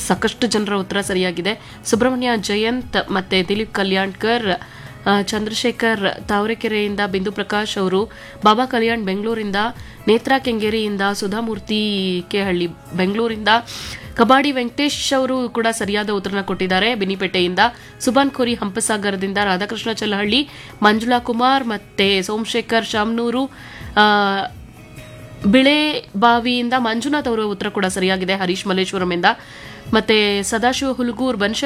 ಸಾಕಷ್ಟು ಜನರ ಉತ್ತರ ಸರಿಯಾಗಿದೆ ಸುಬ್ರಹ್ಮಣ್ಯ ಜಯಂತ್ ಮತ್ತೆ ದಿಲೀಪ್ ಕಲ್ಯಾಣ್ಕರ್ ಆ, ಚಂದ್ರಶೇಖರ್ ತಾವರೆಕೆರೆಯಿಂದ ಬಿಂದು ಪ್ರಕಾಶ್ ಅವರು ಬಾಬಾ ಕಲ್ಯಾಣ್ ಬೆಂಗಳೂರಿಂದ ನೇತ್ರಾ ಕೆಂಗೇರಿಯಿಂದ ಸುಧಾಮೂರ್ತಿ ಕೆಹಳ್ಳಿ ಬೆಂಗಳೂರಿಂದ ಕಬಾಡಿ ವೆಂಕಟೇಶ್ ಅವರು ಕೂಡ ಸರಿಯಾದ ಉತ್ತರನ ಕೊಟ್ಟಿದ್ದಾರೆ ಬೆನಿಪೇಟೆಯಿಂದ ಸುಬಾನ್ ಖೋರಿ ಹಂಪಸಾಗರದಿಂದ ರಾಧಾಕೃಷ್ಣ ಚಲಹಳ್ಳಿ ಮಂಜುಳಾ ಕುಮಾರ್ ಮತ್ತೆ ಸೋಮಶೇಖರ್ ಶಾಮ್ನೂರು ಆ, ಬಿಳೆ ಬಾವಿಯಿಂದ ಮಂಜುನಾಥ್ ಅವರ ಉತ್ತರ ಕೂಡ ಸರಿಯಾಗಿದೆ ಹರೀಶ್ ಮಲ್ಲೇಶ್ವರಂ ಇಂದ ಮತ್ತೆ ಸದಾಶಿವ ಹುಲ್ಗೂರ್ ಬನಶಂಕರಿ